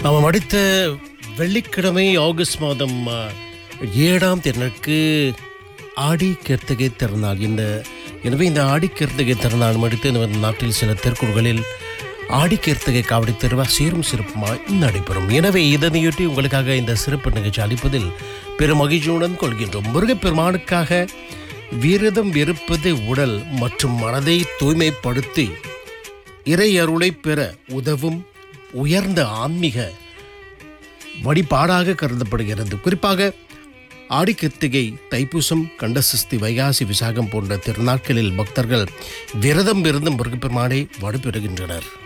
நாம் அடுத்த வெள்ளிக்கிழமை ஆகஸ்ட் மாதம் ஆ, ஏழாம் திறனுக்கு ஆடி கர்த்திகை திருநாள் இந்த எனவே இந்த ஆடி கர்த்திகை திருநாள் முடித்து இந்த நாட்டில் சில தெற்குகளில் ஆடி கீர்த்தகை காவடி திருவா சீரும் சிறப்புமாய் நடைபெறும் எனவே இதனையொட்டி உங்களுக்காக இந்த சிறப்பு நிகழ்ச்சி அளிப்பதில் பெரும் மகிழ்ச்சியுடன் கொள்கின்றோம் முருகப்பெருமானுக்காக விரதம் இருப்பது உடல் மற்றும் மனதை தூய்மைப்படுத்தி இறை அருளை பெற உதவும் உயர்ந்த ஆன்மீக வழிபாடாக கருதப்படுகிறது குறிப்பாக ஆடி கிருத்திகை தைப்பூசம் கண்டசஷ்டி வைகாசி விசாகம் போன்ற திருநாட்களில் பக்தர்கள் விரதம் இருந்து முருகப்பெருமானை வழிபெறுகின்றனர்